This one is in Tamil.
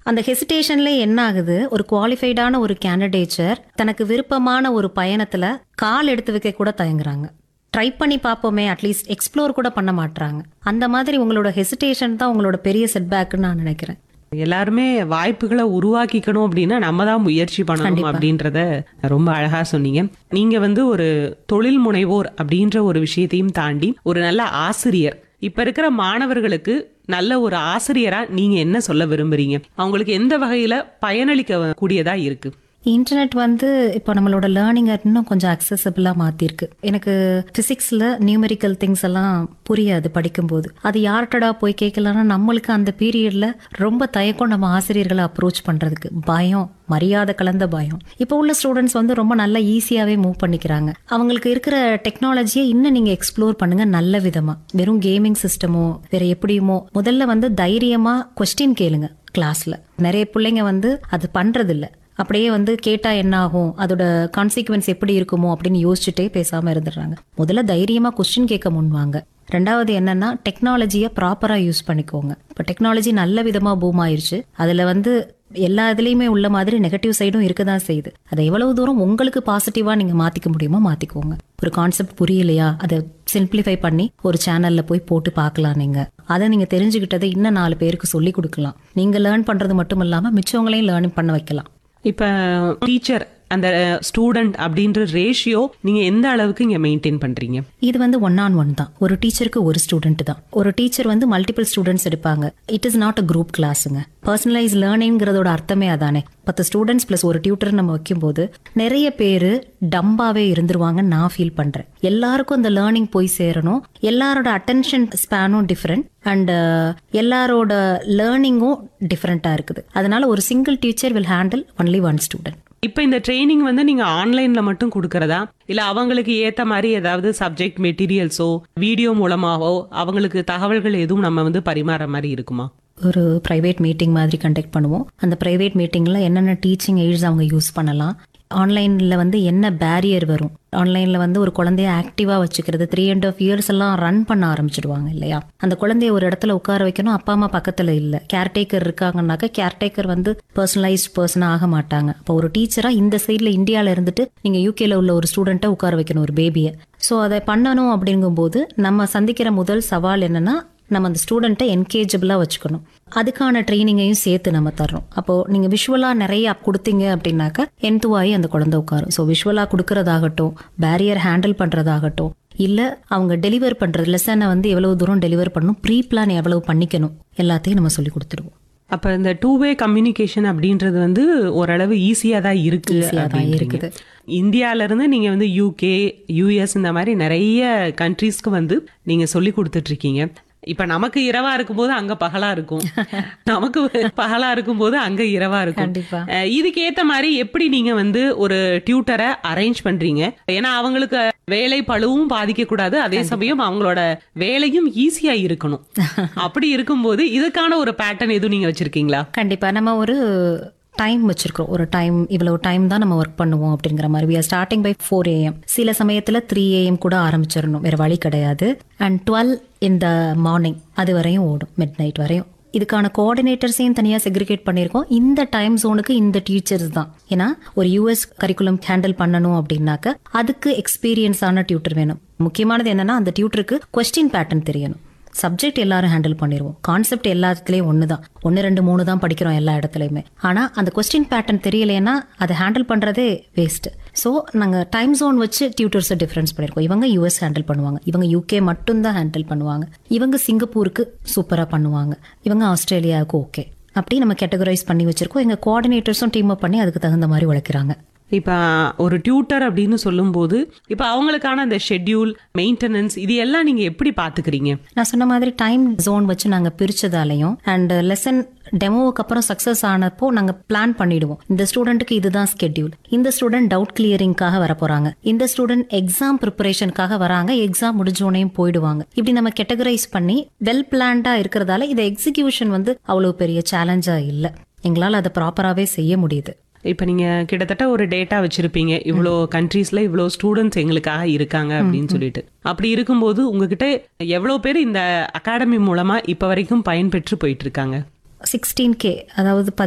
அந்த ஹெசிடேஷன்ல என்ன ஆகுது ஒரு குவாலிஃபைடான ஒரு கேண்டிடேச்சர் தனக்கு விருப்பமான ஒரு பயணத்துல கால் எடுத்து வைக்க கூட தயங்குறாங்க ட்ரை பண்ணி பார்ப்போமே அட்லீஸ்ட் எக்ஸ்ப்ளோர் கூட பண்ண மாட்றாங்க அந்த மாதிரி உங்களோட ஹெசிடேஷன் தான் உங்களோட பெரிய செட்பேக்னு நான் நினைக்கிறேன் எல்லாருமே வாய்ப்புகளை உருவாக்கிக்கணும் அப்படின்னா நம்ம தான் முயற்சி பண்ணணும் அப்படின்றத ரொம்ப அழகா சொன்னீங்க நீங்க வந்து ஒரு தொழில் முனைவோர் அப்படின்ற ஒரு விஷயத்தையும் தாண்டி ஒரு நல்ல ஆசிரியர் இப்ப இருக்கிற மாணவர்களுக்கு நல்ல ஒரு ஆசிரியரா நீங்க என்ன சொல்ல விரும்புறீங்க அவங்களுக்கு எந்த வகையில பயனளிக்க கூடியதா இருக்கு இன்டர்நெட் வந்து இப்போ நம்மளோட லேர்னிங்கை இன்னும் கொஞ்சம் அக்சசபிளாக மாற்றிருக்கு எனக்கு ஃபிசிக்ஸில் நியூமெரிக்கல் திங்ஸ் எல்லாம் புரியாது படிக்கும்போது அது யார்கிட்டடா போய் கேட்கலாம்னா நம்மளுக்கு அந்த பீரியடில் ரொம்ப தயக்கம் நம்ம ஆசிரியர்களை அப்ரோச் பண்ணுறதுக்கு பயம் மரியாதை கலந்த பயம் இப்போ உள்ள ஸ்டூடெண்ட்ஸ் வந்து ரொம்ப நல்லா ஈஸியாகவே மூவ் பண்ணிக்கிறாங்க அவங்களுக்கு இருக்கிற டெக்னாலஜியை இன்னும் நீங்கள் எக்ஸ்ப்ளோர் பண்ணுங்க நல்ல விதமாக வெறும் கேமிங் சிஸ்டமோ வேற எப்படியுமோ முதல்ல வந்து தைரியமாக கொஸ்டின் கேளுங்க கிளாஸ்ல நிறைய பிள்ளைங்க வந்து அது பண்றதில்ல அப்படியே வந்து கேட்டா என்ன ஆகும் அதோட கான்சிக்வன்ஸ் எப்படி இருக்குமோ அப்படின்னு யோசிச்சுட்டே பேசாம இருந்துடுறாங்க முதல்ல தைரியமா கொஸ்டின் கேட்க முன்வாங்க ரெண்டாவது என்னன்னா டெக்னாலஜியை ப்ராப்பரா யூஸ் பண்ணிக்கோங்க இப்போ டெக்னாலஜி நல்ல விதமா பூம் ஆயிருச்சு அதுல வந்து எல்லா இதுலயுமே உள்ள மாதிரி நெகட்டிவ் சைடும் இருக்க தான் செய்யுது அதை எவ்வளவு தூரம் உங்களுக்கு பாசிட்டிவா நீங்க மாத்திக்க முடியுமோ மாத்திக்கோங்க ஒரு கான்செப்ட் புரியலையா அதை சிம்பிளிஃபை பண்ணி ஒரு சேனல்ல போய் போட்டு பார்க்கலாம் நீங்க அதை நீங்க தெரிஞ்சுக்கிட்டதை இன்னும் நாலு பேருக்கு சொல்லி கொடுக்கலாம் நீங்க லேர்ன் பண்றது மட்டும் இல்லாம மிச்சவங்களையும் லேர்ன் பண்ண வைக்கலாம் இப்ப டீச்சர் அந்த ஸ்டூடெண்ட் அப்படின்ற ரேஷியோ நீங்க எந்த அளவுக்கு இங்க மெயின்டைன் பண்றீங்க இது வந்து ஒன் ஆன் ஒன் தான் ஒரு டீச்சருக்கு ஒரு ஸ்டூடெண்ட் தான் ஒரு டீச்சர் வந்து மல்டிபிள் ஸ்டூடெண்ட்ஸ் எடுப்பாங்க it is not a group கிளாஸுங்க பர்சனலைஸ் லேர்னிங்கிறதோட அர்த்தமே அதானே பத்து ஸ்டூடெண்ட்ஸ் பிளஸ் ஒரு டியூட்டர் நம்ம வைக்கும்போது நிறைய பேர் டம்பாவே இருந்துருவாங்கன்னு நான் ஃபீல் பண்றேன் எல்லாருக்கும் அந்த லேர்னிங் போய் சேரணும் எல்லாரோட அட்டென்ஷன் ஸ்பேனும் டிஃப்ரெண்ட் அண்ட் எல்லாரோட லேர்னிங்கும் டிஃப்ரெண்டா இருக்குது அதனால ஒரு single teacher will handle only one student இப்ப இந்த ட்ரைனிங் வந்து நீங்க ஆன்லைன்ல மட்டும் கொடுக்கறதா இல்ல அவங்களுக்கு ஏத்த மாதிரி ஏதாவது சப்ஜெக்ட் மெட்டீரியல்ஸோ வீடியோ மூலமாவோ அவங்களுக்கு தகவல்கள் எதுவும் நம்ம வந்து பரிமாற மாதிரி இருக்குமா ஒரு ப்ரைவேட் மீட்டிங் மாதிரி கண்டக்ட் பண்ணுவோம் அந்த ப்ரைவேட் மீட்டிங்கில் என்னென்ன டீச்சிங் எய்ட்ஸ் அவங்க யூஸ் பண்ணலாம் ஆன்லைனில் வந்து என்ன பேரியர் வரும் ஆன்லைனில் வந்து ஒரு குழந்தைய ஆக்டிவாக வச்சுக்கிறது த்ரீ அண்ட் ஆஃப் இயர்ஸ் எல்லாம் ரன் பண்ண ஆரம்பிச்சிடுவாங்க இல்லையா அந்த குழந்தைய ஒரு இடத்துல உட்கார வைக்கணும் அப்பா அம்மா பக்கத்தில் இல்லை கேர்டேக்கர் இருக்காங்கன்னாக்கா கேர்டேக்கர் வந்து பர்சனலைஸ்ட் பர்சனாக ஆக மாட்டாங்க அப்போ ஒரு டீச்சராக இந்த சைடில் இந்தியாவில் இருந்துட்டு நீங்கள் யூகேல உள்ள ஒரு ஸ்டூடெண்ட்டை உட்கார வைக்கணும் ஒரு பேபியை ஸோ அதை பண்ணணும் அப்படிங்கும்போது நம்ம சந்திக்கிற முதல் சவால் என்னன்னா நம்ம அந்த ஸ்டூடெண்ட்டை என்கேஜபிளாக வச்சுக்கணும் அதுக்கான ட்ரைனிங்கையும் சேர்த்து நம்ம தர்றோம் அப்போ நீங்க விஷுவலா நிறைய கொடுத்தீங்க அப்படின்னாக்கா என்துவாயி அந்த குழந்தை உட்காரும் ஸோ விஷுவலா கொடுக்கறதாகட்டும் பேரியர் ஹேண்டில் பண்றதாகட்டும் இல்ல அவங்க டெலிவர் பண்றது லெசனை வந்து எவ்வளவு தூரம் டெலிவர் பண்ணணும் ப்ரீ பிளான் எவ்வளவு பண்ணிக்கணும் எல்லாத்தையும் நம்ம சொல்லி கொடுத்துருவோம் அப்ப இந்த டூ வே கம்யூனிகேஷன் அப்படின்றது வந்து ஓரளவு ஈஸியா தான் இருக்கு Easy ஆ தான் அப்படின்றீங்க. இருக்குது. இந்தியால இருந்து நீங்க வந்து யூகே யூஎஸ் இந்த மாதிரி நிறைய கண்ட்ரீஸ்க்கு வந்து நீங்க சொல்லி கொடுத்துட்டு இருக்கீங்க இப்ப நமக்கு இரவா இருக்கும்போது அங்க பகலா இருக்கும் நமக்கு பகலா இருக்கும்போது அங்க இரவா இருக்கும் கண்டிப்பா. அஹ் இதுக்கு ஏத்த மாதிரி எப்படி நீங்க வந்து ஒரு டியூட்டரை அரேஞ்ச் பண்றீங்க ஏன்னா அவங்களுக்கு வேலை பழுவும் பாதிக்க கூடாது அதே சமயம் அவங்களோட வேலையும் ஈஸியா இருக்கணும் அப்படி இருக்கும்போது இதுக்கான ஒரு பேட்டர்ன் எதுவும் நீங்க வச்சிருக்கீங்களா கண்டிப்பா நம்ம ஒரு டைம் வச்சிருக்கோம் ஒரு டைம் இவ்வளவு டைம் தான் நம்ம ஒர்க் பண்ணுவோம் அப்படிங்கிற மாதிரி we are starting by four AM சில சமயத்துல த்ரீ ஏஎம் கூட ஆரம்பிச்சிடணும் வேற வழி கிடையாது அண்ட் டுவெல் இந்த மார்னிங் அது வரையும் ஓடும் மிட் நைட் வரையும் இதுக்கான கோஆர்டினேட்டர்ஸையும் தனியாக செக்ரிகேட் பண்ணியிருக்கோம் இந்த டைம் ஜோனுக்கு இந்த டீச்சர்ஸ் தான் ஏன்னா ஒரு யூஎஸ் கரிக்குலம் ஹேண்டில் பண்ணணும் அப்படின்னாக்க அதுக்கு எக்ஸ்பீரியன்ஸான டியூட்டர் வேணும் முக்கியமானது என்னன்னா அந்த டியூட்டருக்கு கொஸ்டின் பேட்டர்ன் தெரியணும் சப்ஜெக்ட் எல்லாரும் ஹேண்டில் பண்ணிடுவோம் கான்செப்ட் எல்லாத்துலேயும் ஒன்று தான் ஒன்று ரெண்டு மூணு தான் படிக்கிறோம் எல்லா இடத்துலையுமே ஆனால் அந்த கொஸ்டின் பேட்டர்ன் தெரியலைன்னா அதை ஹேண்டில் பண்ணுறதே வேஸ்ட் ஸோ நாங்கள் டைம் ஜோன் வச்சு டியூட்டர்ஸை டிஃப்ரென்ஸ் பண்ணியிருக்கோம் இவங்க யூஎஸ் ஹேண்டில் பண்ணுவாங்க இவங்க யூகே மட்டும்தான் ஹேண்டில் பண்ணுவாங்க இவங்க சிங்கப்பூருக்கு சூப்பராக பண்ணுவாங்க இவங்க ஆஸ்திரேலியாவுக்கு ஓகே அப்படி நம்ம கேட்டகரைஸ் பண்ணி வச்சிருக்கோம் எங்கள் கோஆர்டினேட்டர்ஸும் டீம் அப் பண்ணி அதுக்கு தகுந்த மாதிரி உழைக்கிறாங்க இப்ப ஒரு டியூட்டர் அப்படின்னு சொல்லும்போது இப்ப அவங்களுக்கான அந்த ஷெட்யூல் மெயின்டெனன்ஸ் இது எல்லாம் நீங்க எப்படி பாத்துக்கிறீங்க நான் சொன்ன மாதிரி டைம் ஜோன் வச்சு நாங்கள் பிரிச்சதாலையும் அண்ட் லெசன் டெமோவுக்கு அப்புறம் சக்ஸஸ் ஆனப்போ நாங்கள் பிளான் பண்ணிடுவோம் இந்த ஸ்டூடெண்ட்டுக்கு இதுதான் ஸ்கெட்யூல் இந்த ஸ்டூடெண்ட் டவுட் கிளியரிங்காக வர போறாங்க இந்த ஸ்டூடெண்ட் எக்ஸாம் ப்ரிப்பரேஷனுக்காக வராங்க எக்ஸாம் முடிஞ்சோனையும் போயிடுவாங்க இப்படி நம்ம கேட்டகரைஸ் பண்ணி வெல் பிளான்டா இருக்கிறதால இது எக்ஸிகியூஷன் வந்து அவ்வளவு பெரிய சேலஞ்சா இல்லை எங்களால் அதை ப்ராப்பராகவே செய்ய முடியுது இப்ப நீங்க கிட்டத்தட்ட ஒரு டேட்டா வச்சிருப்பீங்க இவ்வளோ கண்ட்ரீஸ்ல இவ்வளோ ஸ்டூடெண்ட்ஸ் எங்களுக்காக இருக்காங்க அப்படின்னு சொல்லிட்டு அப்படி இருக்கும்போது உங்ககிட்ட எவ்வளவு பேர் இந்த அகாடமி மூலமா இப்ப வரைக்கும் பயன்பெற்று போயிட்டு இருக்காங்க சிக்ஸ்டீன் கே அதாவது